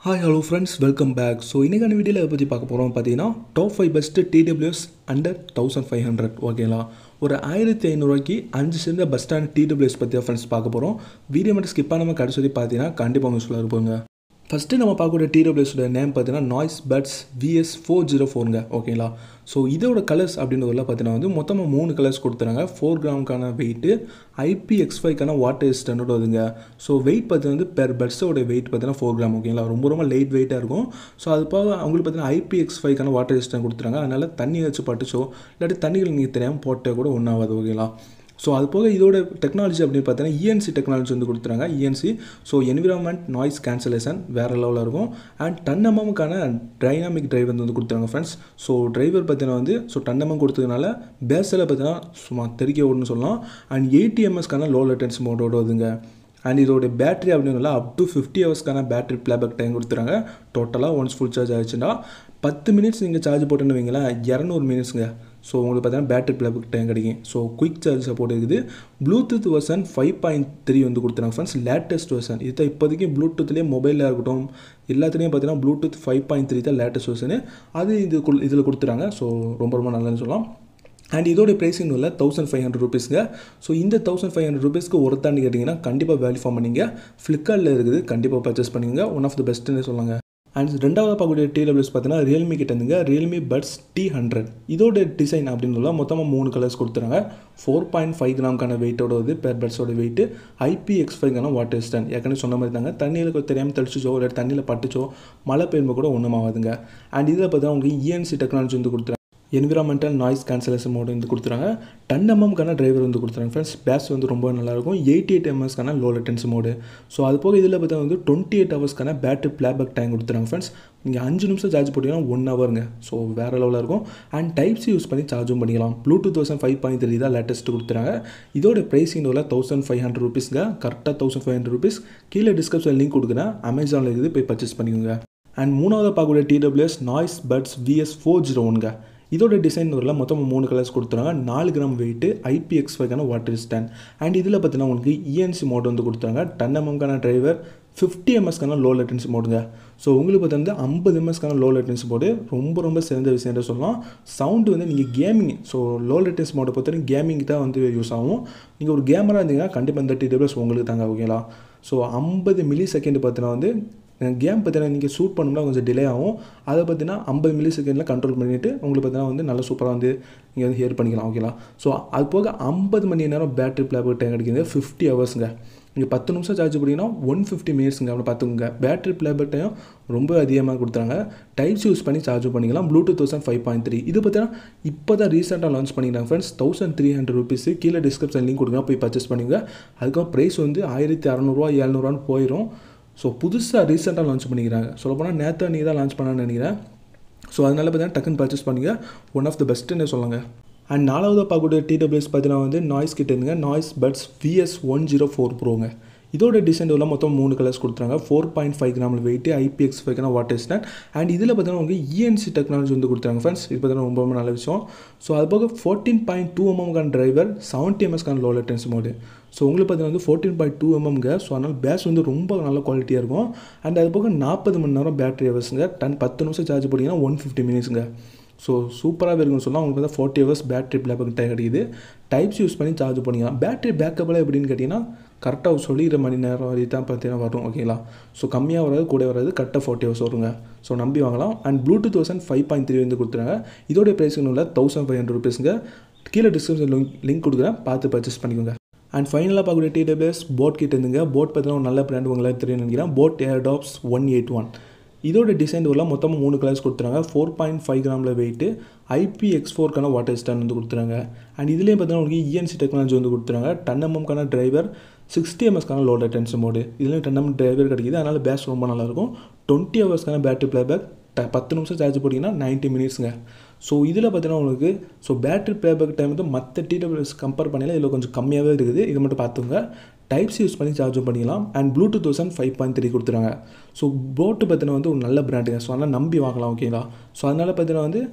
hi hello friends welcome back so இன்றைக்கான வீடியோவில் பற்றி பார்க்க போகிறோம் பார்த்தீங்கன்னா top five best TWS under thousand five hundred ஓகேங்களா ஒரு ஆயிரத்தி ஐநூறுரூவாய்க்கு அஞ்சு சேர்ந்த பஸ் ஸ்டாண்ட் டிடபிள்யூஎஸ் பற்றி தான் ஃப்ரெண்ட்ஸ் பார்க்க போகிறோம் வீடியோ மட்டும் ஸ்கிப் பண்ணாமல் கடைசி வரைக்கும் பார்த்தீங்கன்னா கண்டிப்பாக உங்களுக்கு சொல்ல இருப்பாங்க ஃபஸ்ட்டு நம்ம பார்க்கக்கூடிய டிடபிள்யூஸோட நேம் பார்த்தீங்கன்னா noise buds VS four zero ஃபோருங்க ஓகேங்களா ஸோ இதோட கலர்ஸ் அப்படின்றதுல பார்த்தீங்கன்னா வந்து மொத்தமாக மூணு கலர்ஸ் கொடுத்துறாங்க ஃபோர் கிராமுக்கான வெயிட்டு ஐபி எக்ஸ் ஃபைவ்க்கான வாட்டர் ஸ்டாண்டர்ட் வருதுங்க ஸோ வெயிட் பார்த்தீங்கன்னா வந்து பெர் பட்ஸோட வெயிட் பார்த்தீங்கன்னா ஃபோர் கிராம் ஓகேங்களா ரொம்ப ரொம்ப லைட் வெயிட்டாக இருக்கும் ஸோ அது போக அவங்களுக்கு பார்த்தீங்கன்னா ஐபி எக்ஸ் ஃபைவ்க்கான வாட்டர் ஸ்டாண்ட் கொடுத்துறாங்க அதனால் தண்ணி வச்சு பட்டுச்சோ இல்லாட்டி தண்ணிகள் நீங்கள் தெரியாமல் போட்டால் கூட ஒன்றாகாது ஓகேங்களா ஸோ அது போக இதோட டெக்னாலஜி அப்படின்னு பார்த்தீங்கன்னா இஎன்சி டெக்னாலஜி வந்து கொடுத்துறாங்க ENC so environment noise cancellation வேறு லெவலில் இருக்கும் அண்ட் டன் எம்எம்க்கான டைனாமிக் டிரைவர் வந்து கொடுத்துறாங்க ஃப்ரெண்ட்ஸ் ஸோ டிரைவர் பார்த்தீங்கன்னா வந்து ஸோ டன் எம்எம் கொடுத்ததுனால பேஸில் பார்த்தீங்கன்னா சும்மா தெறிக்க ஓடுன்னு சொல்லலாம் அண்ட் எயிட்டி எம்எஸ்க்கான லோ லேட்டன்ஸ் மோடோட வருதுங்க அண்ட் இதோட பேட்டரி அப்படிங்கிறதுல அப் டு ஃபிஃப்டி ஹவர்ஸ்க்கான பேட்டரி ப்ளேபேக் டைம் கொடுத்துறாங்க டோட்டலாக ஒன்ஸ் ஃபுல் சார்ஜ் ஆயிடுச்சுன்னா பத்து மினிட்ஸ் நீங்கள் சார்ஜ் போட்டுன்னு வைங்களேன் இரநூறு மினிட்ஸுங்க ஸோ உங்களுக்கு பார்த்தீங்கன்னா பேட்டரி ப்ளேபேக் டைம் கிடைக்கும் ஸோ குயிக் சார்ஜ் சப்போர்ட் இருக்குது bluetooth version five point three வந்து கொடுத்துறாங்க ஃப்ரெண்ட்ஸ் லேட்டஸ்ட் வெர்சன் இது இப்போதைக்கு ப்ளூடூத்லேயே மொபைலில் இருக்கட்டும் எல்லாத்துலேயும் பார்த்தீங்கன்னா ப்ளூடூத் ஃபைவ் பாயிண்ட் த்ரீ தான் லேட்டஸ்ட் வெர்சனு அது இது இதில் கொடுத்துறாங்க ஸோ ரொம்ப ரொம்ப நல்லதுன்னு சொல்லலாம் அண்ட் இதோட ப்ரைஸிங் இல்லை தௌசண்ட் ஃபைவ் ஹண்ட்ரட் ருபீஸ்ங்க ஸோ இந்த தௌசண்ட் ஃபைவ் ஹண்ட்ரட் ருபீஸ்க்கு ஒருத்தான்னு கேட்டிங்கன்னா கண்டிப்பாக வேல்யூ ஃபார்ம் பண்ணிங்க ஃப்ளிப்கார்ட்டில் இருக்குது கண்டிப்பாக பர்ச்சேஸ் பண்ணுங்க ஒன் ஆஃப் த பெஸ்ட்டுன்னு சொல்லுவாங்க அண்ட் ரெண்டாவது பார்க்கக்கூடிய டிடபிள்யூஸ் பார்த்தீங்கன்னா ரியல்மி கிட்ட இருந்துங்க ரியல்மி பட்ஸ் டி ஹண்ட்ரட் இதோட டிசைன் அப்படின்னு மொத்தமாக மூணு கலர்ஸ் கொடுத்துறாங்க ஃபோர் பாயிண்ட் ஃபைவ் கிராம்க்கான வெயிட்டோட வந்து பேர் பட்ஸோட வெயிட்டு ஐபி எக்ஸ் ஃபைவ்க்கான வாட்டர் ஸ்டாண்ட் ஏற்கனவே சொன்ன மாதிரி தாங்க தண்ணியில் தெரியாமல் தெளிச்சிச்சோ இல்லை தண்ணியில் பட்டுச்சோ மழை பெய்யும்போது கூட ஒன்றும் ஆகாதுங்க அண்ட் இதில் பார்த்தீங்கன்னா உங்களுக்கு இஎன்சி டெக்னாலஜி வந்து கொடுத்துறாங்க என்விரான்மெண்டல் நாய்ஸ் கேன்சலேஷன் மோடு வந்து கொடுத்துறாங்க டென் எம்எம்க்கான டிரைவர் வந்து கொடுத்துறாங்க ஃப்ரெண்ட்ஸ் பேஸ் வந்து ரொம்ப நல்லாயிருக்கும் எயிட்டி எயிட் எம்எஸ்க்கான லோ லேட்டன்ஸ் மோடு ஸோ அது போக இதில் பார்த்தா வந்து டுவெண்ட்டி எயிட் ஹவர்ஸ்க்கான பேட்டரி பிளேபேக் டைம் கொடுத்துறாங்க ஃப்ரெண்ட்ஸ் நீங்கள் அஞ்சு நிமிஷம் சார்ஜ் போட்டிங்கன்னா ஒன் ஹவருங்க ஸோ வேறு லெவலில் இருக்கும் அண்ட் டைப்ஸ் யூஸ் பண்ணி சார்ஜும் பண்ணிக்கலாம் bluetooth thousand five point three தான் லேட்டஸ்ட் கொடுத்துறாங்க இதோட ப்ரைஸிங் உள்ள தௌசண்ட் ஃபைவ் ஹண்ட்ரட் ருபீஸ்ங்க கரெக்டாக தௌசண்ட் ஃபைவ் ஹண்ட்ரட் ருபீஸ் கீழே டிஸ்கிரிப்ஷன் லிங்க் கொடுக்குறேன் அமேசானில் இருக்குது போய் பர்ச்சேஸ் பண்ணிக்கோங்க அண்ட் மூணாவது பார்க்கக்கூடிய TWS noise buds VS four zero ஒன்ங்க இதோட டிசைன் வரல மொத்தம் மூணு கலர்ஸ் கொடுத்துறாங்க நாலு கிராம் வெயிட்டு ஐபிஎக்ஸ் ஃபைவ்க்கான வாட்டர் ஸ்டாண்ட் அண்ட் இதில் பார்த்தீங்கன்னா உங்களுக்கு இஎன்சி மோட் வந்து கொடுத்துறாங்க டென் எம்எம்க்கான டிரைவர் ஃபிஃப்டி எம்எஸ்க்கான லோ லேட்டன்சி மோடுங்க ஸோ உங்களுக்கு பார்த்தீங்கன்னா ஐம்பது எம்எஸ்க்கான லோ லேட்டன்சி மோடு ரொம்ப ரொம்ப சிறந்த விஷயம் சொல்லலாம் சவுண்டு வந்து நீங்கள் கேமிங் ஸோ லோ லேட்டன்சி மோடை பொறுத்தவரைக்கும் கேமிங் தான் வந்து யூஸ் ஆகும் நீங்கள் ஒரு கேமராக இருந்தீங்கன்னா கண்டிப்பாக இந்த டிடபிள்யூஸ் உங்களுக்கு தாங்க ஓகேங்களா ஸோ ஐம்பது மில்லி செகண்ட் பார்த்தீங்கன்னா வந்து கேம் பார்த்தீங்கன்னா நீங்கள் ஷூட் பண்ணோம்னா கொஞ்சம் டிலே ஆகும் அதை பார்த்தீங்கன்னா ஐம்பது மில்லி செகண்டில் கண்ட்ரோல் பண்ணிவிட்டு உங்களுக்கு பார்த்தீங்கன்னா வந்து நல்ல சூப்பராக வந்து நீங்கள் வந்து ஹியர் பண்ணிக்கலாம் ஓகேங்களா ஸோ அது போக ஐம்பது மணி நேரம் பேட்டரி பிளேபேக் டைம் கிடைக்கிது ஃபிஃப்டி ஹவர்ஸுங்க நீங்கள் பத்து நிமிஷம் சார்ஜ் பண்ணிங்கன்னா ஒன் ஃபிஃப்டி மினிட்ஸுங்க அப்படி பார்த்துக்கோங்க பேட்டரி பிளேபேக் டைம் ரொம்ப அதிகமாக கொடுத்தாங்க டைப்ஸ் யூஸ் பண்ணி சார்ஜ் பண்ணிக்கலாம் bluetooth thousand five point three இது பார்த்தீங்கன்னா இப்போ தான் ரீசெண்டாக லான்ச் பண்ணிக்கிறாங்க friends thousand three hundred rupees கீழே டிஸ்கிரிப்ஷன் லிங்க் கொடுங்க போய் பர்ச்சேஸ் பண்ணிங்க அதுக்கப்புறம் ப்ரைஸ் வந்து ஆயிரத்தி அறநூறுவா ஏழ்நூறுவான்னு போயிடும் ஸோ புதுசாக ரீசெண்டாக லான்ச் பண்ணிக்கிறாங்க சொல்லப்போனால் நேற்று நீ தான் லான்ச் பண்ணான்னு நினைக்கிறேன் ஸோ அதனால் பார்த்தீங்கன்னா டக்குன்னு பர்ச்சேஸ் பண்ணுங்க ஒன் ஆஃப் த பெஸ்ட்டுன்னு சொல்லுங்க அண்ட் நாலாவது பார்க்கக்கூடிய டிடபிள்யூஸ் பார்த்தீங்கன்னா வந்து நாய்ஸ் கிட்ட இருந்துங்க noise buds VS one zero four ப்ரோங்க இதோட டிசைன் உள்ள மொத்தம் மூணு கலர்ஸ் கொடுத்துறாங்க ஃபோர் பாயிண்ட் ஃபைவ் கிராமில் வெயிட்டு ஐபிஎக்ஸ் ஃபைவ்க்கான வாட்டர் ஸ்டாண்ட் அண்ட் இதில் பார்த்தீங்கன்னா உங்களுக்கு இஎன்சி டெக்னாலஜி வந்து கொடுத்துறாங்க ஃப்ரெண்ட்ஸ் இது பார்த்தீங்கன்னா ரொம்ப ரொம்ப நல்ல விஷயம் ஸோ அது போக ஃபோர்டீன் பாயிண்ட் டூ எம்எம்கான டிரைவர் செவன்ட்டி எம்எஸ்க்கான லோ லேட்டன்ஸ் மோடு ஸோ உங்களுக்கு பார்த்தீங்கன்னா வந்து ஃபோர்டீன் பாயிண்ட் டூ எம்எம்ங்க ஸோ அதனால் பேஸ் வந்து ரொம்ப நல்ல குவாலிட்டியாக இருக்கும் அண்ட் அது போக நாற்பது மணி நேரம் பேட்டரி ஹவர்ஸுங்க டன் பத்து நிமிஷம் சார்ஜ் பண்ணிங்கன்னா ஒன் ஃபிஃப்டி மினிட்ஸுங்க ஸோ சூப்பராகவே இருக்குன்னு சொன்னால் உங்களுக்கு வந்து forty hours battery playback time கிடைக்குது டைப்ஸ் யூஸ் பண்ணி சார்ஜ் பண்ணிக்கலாம் பேட்டரி பேக்கப்பில் எப்படின்னு கேட்டிங்கன்னா கரெக்டாக சொல்லிடுற மணி நேரம் வரை தான் பார்த்தீங்கன்னா வரும் ஓகேங்களா ஸோ கம்மியாக வராது கூட வராது கரெக்டாக ஃபார்ட்டி ஹவர்ஸ் வருங்க ஸோ நம்பி வாங்கலாம் and bluetooth thousand five point three வந்து கொடுத்துறாங்க இதோடைய ப்ரைஸுங்க உள்ள தௌசண்ட் ஃபைவ் ஹண்ட்ரட் ருபீஸுங்க கீழே டிஸ்கிரிப்ஷன் லிங்க் லிங்க் கொடுக்குறேன் பார்த்து பர்ச்சேஸ் பண்ணிக்கோங்க அண்ட் ஃபைனலாக பார்க்கக்கூடிய டிடபிள்யூஎஸ் போட் கிட்ட இருந்துங்க போட் பார்த்தீங்கன்னா ஒரு நல்ல பிராண்ட் உங்களுக்கு தெரியும் நினைக்கிறேன் boAt Airdopes one eight one இதோட டிசைன் உள்ள மொத்தமாக மூணு கலர்ஸ் கொடுத்துறாங்க ஃபோர் பாயிண்ட் ஃபைவ் கிராமில் வெயிட்டு ஐபி எக்ஸ் ஃபோர்க்கான வாட்டர் ஸ்டாண்ட் வந்து கொடுத்துறாங்க அண்ட் இதுலேயும் பார்த்தீங்கன்னா உங்களுக்கு இஎன்சி டெக்னாலஜி வந்து கொடுத்துறாங்க டென் எம்எம்க்கான டிரைவர் சிக்ஸ்டி எம்எஸ்க்கான லோ லேட்டன்ஸ் மோடு இதுலேயும் டென் எம் டிரைவர் கிடைக்கிது அதனால் பேஸ் ரொம்ப நல்லாயிருக்கும் டுவெண்ட்டி ஹவர்ஸ்க்கான பேட்டரி ப்ளேபேக் ட பத்து நிமிஷம் சார்ஜ் போட்டிங்கன்னா நைன்ட்டி மினிட்ஸுங்க ஸோ இதில் பார்த்தீங்கன்னா உங்களுக்கு ஸோ பேட்டரி ப்ளேபேக் டைம் வந்து மற்ற டிடபிள்யூஎஸ் கம்பேர் பண்ணல இதில் கொஞ்சம் கம்மியாகவே இருக்குது இது மட்டும் பார்த்துங்க டைப்ஸ் யூஸ் பண்ணி சார்ஜும் பண்ணிக்கலாம் and bluetooth thousand five point three கொடுத்துறாங்க ஸோ போட்டு பார்த்தீங்கன்னா வந்து ஒரு நல்ல பிராண்டுங்க ஸோ அதனால் நம்பி வாங்கலாம் ஓகேங்களா ஸோ அதனால் பார்த்தீங்கன்னா வந்து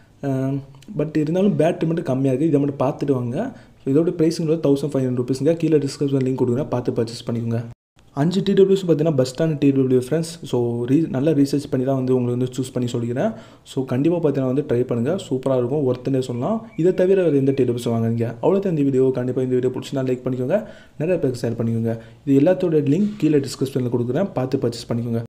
பட் இருந்தாலும் பேட்டரி மட்டும் கம்மியாக இருக்குது இதை மட்டும் பார்த்துட்டு வாங்க ஸோ இதோட ப்ரைஸுங்கிறது தௌசண்ட் ஃபைவ் ஹண்ட்ரட் ருபீஸுங்க கீழே டிஸ்கிரிப்ஷன் லிங்க் கொடுக்குறேன் பார்த்து பர்ச்சேஸ் பண்ணிக்கோங்க அஞ்சு டிடபிள்யூஸ் பார்த்தீங்கன்னா பெஸ்ட்டான டிடபிள்யூ ஃப்ரெண்ட்ஸ் ஸோ ரீ நல்லா ரீசர்ச் பண்ணி தான் வந்து உங்களுக்கு வந்து சூஸ் பண்ணி சொல்லிக்கிறேன் ஸோ கண்டிப்பாக பார்த்தீங்கன்னா வந்து ட்ரை பண்ணுங்கள் சூப்பராக இருக்கும் ஒருத்தனே சொல்லலாம் இதை தவிர வேறு எந்த டிடபிள்யூஸ் வாங்குறீங்க அவ்வளோதான் இந்த வீடியோ கண்டிப்பாக இந்த வீடியோ பிடிச்சினா லைக் பண்ணிக்கோங்க நிறைய பேருக்கு ஷேர் பண்ணிக்கோங்க இது எல்லாத்தோட லிங்க் கீழே டிஸ்கிரிப்ஷனில் கொடுக்குறேன் பார்த்து பர்ச்சேஸ் பண்ணிக்கோங்க